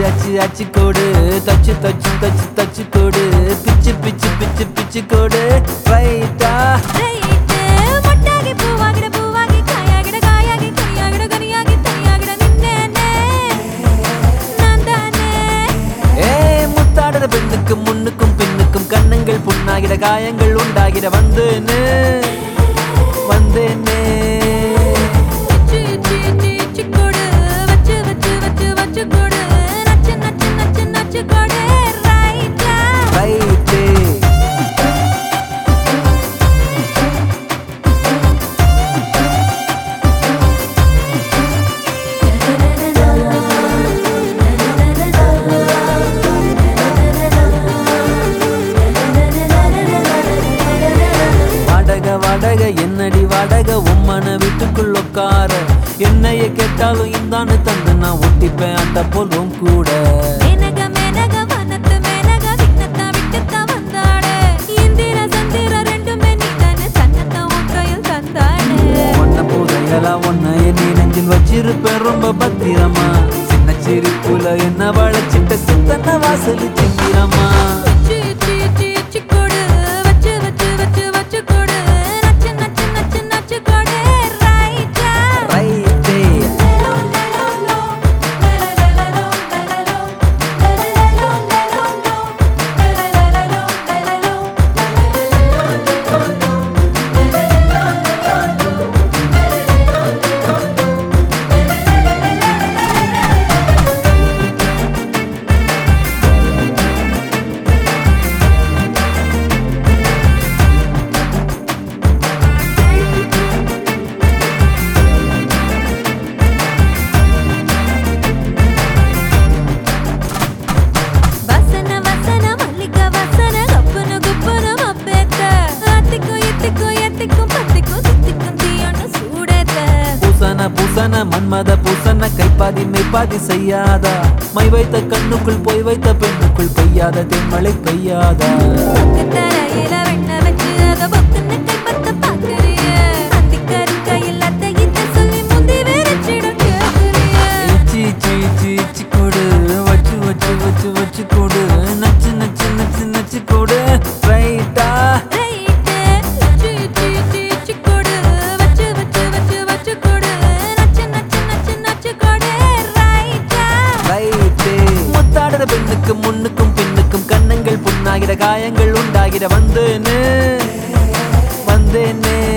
அச்சு அச்சு கோடு தச்சு தச்சு தச்சு தச்சு கோடு பிச்சு பிச்சு பிச்சு பிச்சு கோடு ரைட்டா ரைட்டு மொட்டாகி பூவாகிட பூவாகி காயாகிட காயாகி கனியாகிட கனியாகி தனியாகிட நின்னேனே நான் தானே ஏ முத்தாடுற பெண்ணுக்கு முன்னுக்கும் பின்னுக்கும் கண்ணங்கள் புண்ணாகிட காயங்கள் உண்டாகிட வந்தேனே வந்தேனே இச்சி இச்சி இச்சி இச்சி கொடு வச்சு வச்சு வச்சு வச்சு கொடு நச்சு நச்சு நச்சு நச்சு கொடு ரைட்டா ரைட்டு வாடக வாடக என்னடி வாடக உம்மன வீட்டுக்குள் உட்கார என்னைய கேட்டாலும் இந்தான்னு தந்து நான் ஒட்டிப்பேன் அட்ட போலும் கூட மேனக மேனக வனத்து மேனக விண்ணத்தா விட்டுத்தா வந்தாடு இந்திர சந்திர ரெண்டுமே நீதானே சன்னத்தா உன் கையில் தந்தாடு ஒன்ன புதையலா ஒன்ன என் நெஞ்சில் வச்சிருப்பேன் ரொம்ப பத்திரமா சின்ன சிரிப்புல என்ன வளைச்சிட்ட சித்தன வாசல் சிங்கிறமா இச்சி இச்சி இச்சி இச்சி கொடு வச்சு வச்சு வச்சு வச்சு கொடு நச்சு நச்சு நச்சு நச்சு கொடு ரைட்டா ரைட்டே வசன வசன மல்லிக வசன கப்புனு குப்புனு மப்பேத்த அத்திக்கும் இத்திக்கும் எத்திக்கும் பத்திக்கும் தித்திக்கும் தீயொன்னு சூடேத்த பூசன பூசன மன்மத பூசன கைப்பாதி மெய்ப்பாதி செய்யாதா மை வைத்த கண்ணுக்குள் போய் வைத்த பெண்ணுக்குள் பெய்யாத தென்மழை பெய்யாதா பக்கு தரையில வெண்ண வச்சு அத பொக்குன்னு கைப்பத்த பாக்குறிய அத்திக்கறி கையில் அத்தை இத்த சொல்லி முந்தி வெறிச்சிடும் கேக்குறிய இச்சி இச்சி இச்சி இச்சி கொடு வச்சு வச்சு வச்சு வச்சு கொடு நச்சு நச்சு நச்சு நச்சு கொடு ரைட்டா ரைட்டு இச்சி இச்சி இச்சி இச்சி கொடு வச்சு வச்சு வச்சு வச்சு கொடு நச்சு நச்சு நச்சு நச்சு கொடு ரைட்டா ரைட்டு முத்தாடுற பெண்ணுக்கு முன்னுக்கும் பின்னுக்கும் கண்ணங்கள் புண்ணாகிற காயங்கள் உண்டாகிற வந்தேனே வந்தேனே